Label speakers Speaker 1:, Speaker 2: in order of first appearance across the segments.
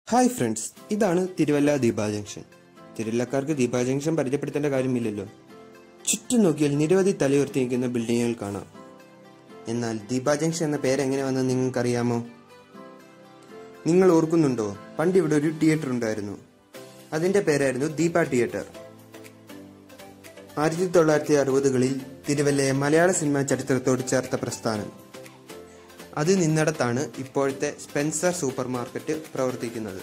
Speaker 1: hi friends ഇതാണ് Thiruvalla Deepa junction തിരുവല്ലക്കാർക്ക് Deepa junction പരിചയപ്പെടുത്തേണ്ട കാര്യമില്ലല്ലോ ചുറ്റും നോക്കിയാൽ നിരവധി തലയുയർത്തി നിൽക്കുന്ന ബിൽഡിങ്ങുകൾ കാണാം എന്നാൽ ദീപാ ജംഗ്ഷൻ എന്ന പേര് എങ്ങനെ വന്നെന്ന് നിങ്ങൾക്കറിയാമോ നിങ്ങൾ ഓർക്കുന്നുണ്ടോ പണ്ട് ഇവിടെ ഒരു തിയേറ്റർ ഉണ്ടായിരുന്നു അതിന്റെ പേരായിരുന്നു ദീപ തിയേറ്റർ ആയിരത്തി തൊള്ളായിരത്തി അറുപതുകളിൽ തിരുവല്ലയെ മലയാള സിനിമാ ചരിത്രത്തോട് ചേർത്ത പ്രസ്ഥാനം അത് നിന്നിടത്താണ് ഇപ്പോഴത്തെ സ്പെൻസർ സൂപ്പർ മാർക്കറ്റ് പ്രവർത്തിക്കുന്നത്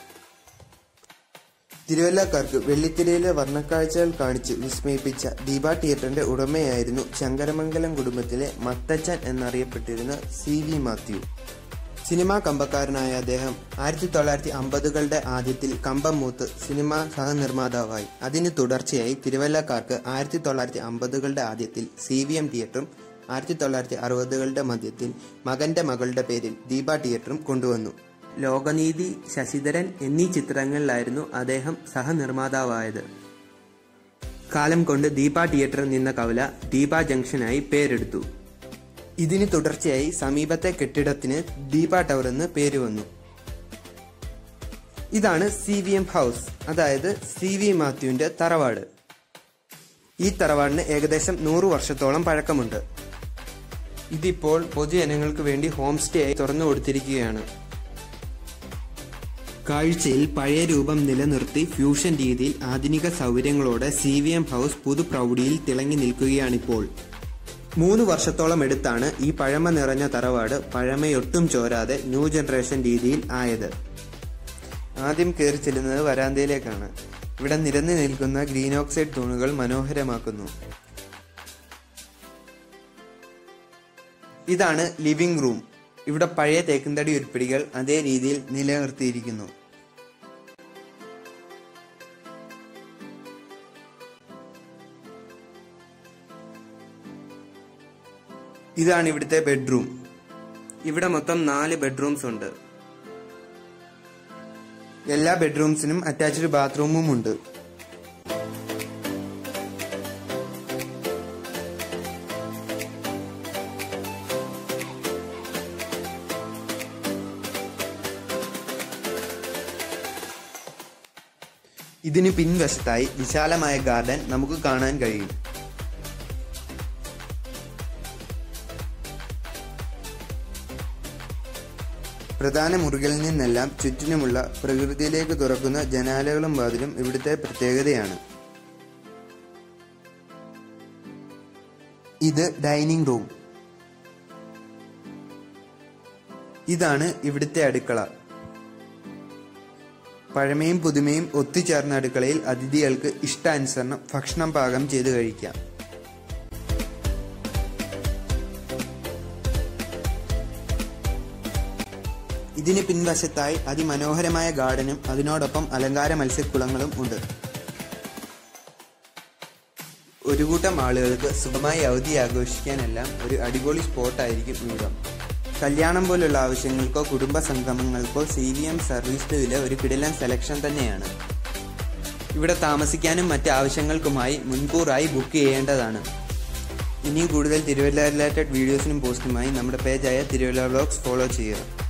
Speaker 1: തിരുവല്ലക്കാർക്ക് വെള്ളിത്തിരയിലെ വർണ്ണക്കാഴ്ചകൾ കാണിച്ച് വിസ്മയിപ്പിച്ച ദീപ തിയേറ്ററിന്റെ ഉടമയായിരുന്നു ശങ്കരമംഗലം കുടുംബത്തിലെ മത്തച്ചൻ എന്നറിയപ്പെട്ടിരുന്ന സി വി മാത്യു സിനിമാ കമ്പക്കാരനായ അദ്ദേഹം ആയിരത്തി തൊള്ളായിരത്തി അമ്പതുകളുടെ ആദ്യത്തിൽ കമ്പം മൂത്ത് സിനിമാ സഹനിർമ്മാതാവായി അതിന് തുടർച്ചയായി തിരുവല്ലക്കാർക്ക് ആയിരത്തി തൊള്ളായിരത്തി അമ്പതുകളുടെ ആദ്യത്തിൽ സി വി എം തിയേറ്ററും ആയിരത്തി തൊള്ളായിരത്തി അറുപതുകളുടെ മധ്യത്തിൽ മകന്റെ മകളുടെ പേരിൽ ദീപ തിയേറ്ററും കൊണ്ടുവന്നു ലോകനീതി ശശിധരൻ എന്നീ ചിത്രങ്ങളിലായിരുന്നു അദ്ദേഹം സഹനിർമ്മാതാവായത് കാലം കൊണ്ട് ദീപ തിയേറ്റർ നിന്ന കവല ദീപ ജംഗ്ഷനായി പേരെടുത്തു ഇതിന് തുടർച്ചയായി സമീപത്തെ കെട്ടിടത്തിന് ദീപ ടവർ എന്ന് പേര് വന്നു ഇതാണ് സി വി എം ഹൗസ് അതായത് സി വി മാത്യുവിന്റെ തറവാട് ഈ തറവാടിന് ഏകദേശം നൂറ് വർഷത്തോളം പഴക്കമുണ്ട് ഇതിപ്പോൾ പൊതുജനങ്ങൾക്ക് വേണ്ടി ഹോം സ്റ്റേ ആയി തുറന്നു കൊടുത്തിരിക്കുകയാണ് കാഴ്ചയിൽ പഴയ രൂപം നിലനിർത്തി ഫ്യൂഷൻ രീതിയിൽ ആധുനിക സൗകര്യങ്ങളോടെ സി വി എം ഹൗസ് പുതുപ്രൗഢിയിൽ തിളങ്ങി നിൽക്കുകയാണിപ്പോൾ മൂന്ന് വർഷത്തോളം എടുത്താണ് ഈ പഴമ നിറഞ്ഞ തറവാട് പഴമയൊട്ടും ചോരാതെ ന്യൂ ജനറേഷൻ രീതിയിൽ ആയത് ആദ്യം കയറി ചെല്ലുന്നത് വരാന്തയിലേക്കാണ് ഇവിടെ നിരന്നു നിൽക്കുന്ന ഗ്രീൻ ഓക്സൈഡ് തൂണുകൾ മനോഹരമാക്കുന്നു ഇതാണ് ലിവിംഗ് റൂം ഇവിടെ പഴയ തേക്കുംതടി ഉരുപ്പിടികൾ അതേ രീതിയിൽ നിലനിർത്തിയിരിക്കുന്നു ഇതാണ് ഇവിടുത്തെ ബെഡ്റൂം ഇവിടെ മൊത്തം നാല് ബെഡ്റൂംസ് ഉണ്ട് എല്ലാ ബെഡ്റൂംസിനും അറ്റാച്ച്ഡ് ബാത്റൂമും ഉണ്ട് ഇതിന് പിൻവശത്തായി വിശാലമായ ഗാർഡൻ നമുക്ക് കാണാൻ കഴിയും പ്രധാന മുറികളിൽ നിന്നെല്ലാം ചുറ്റിനുമുള്ള പ്രകൃതിയിലേക്ക് തുറക്കുന്ന ജനാലകളും വാതിലും ഇവിടുത്തെ പ്രത്യേകതയാണ് ഇത് ഡൈനിങ് റൂം ഇതാണ് ഇവിടുത്തെ അടുക്കള പഴമയും പുതുമയും ഒത്തുചേർന്ന അടുക്കളയിൽ അതിഥികൾക്ക് ഇഷ്ടാനുസരണം ഭക്ഷണം പാകം ചെയ്ത് കഴിക്കാം ഇതിന് പിൻവശത്തായി അതിമനോഹരമായ ഗാർഡനും അതിനോടൊപ്പം അലങ്കാര മത്സ്യക്കുളങ്ങളും ഉണ്ട് ഒരു കൂട്ടം ആളുകൾക്ക് സുഖമായി അവധി ആഘോഷിക്കാനെല്ലാം ഒരു അടിപൊളി സ്പോട്ടായിരിക്കും ഇവിടം കല്യാണം പോലുള്ള ആവശ്യങ്ങൾക്കോ കുടുംബ സംഗമങ്ങൾക്കോ സി വി എം സർവീസ് വില ഒരു കിടിലൻ സെലക്ഷൻ തന്നെയാണ് ഇവിടെ താമസിക്കാനും മറ്റ് ആവശ്യങ്ങൾക്കുമായി മുൻകൂറായി ബുക്ക് ചെയ്യേണ്ടതാണ് ഇനിയും കൂടുതൽ തിരുവല്ല റിലേറ്റഡ് വീഡിയോസിനും പോസ്റ്റുമായി നമ്മുടെ പേജായ തിരുവല്ല വ്ളോഗ്സ് ഫോളോ ചെയ്യുക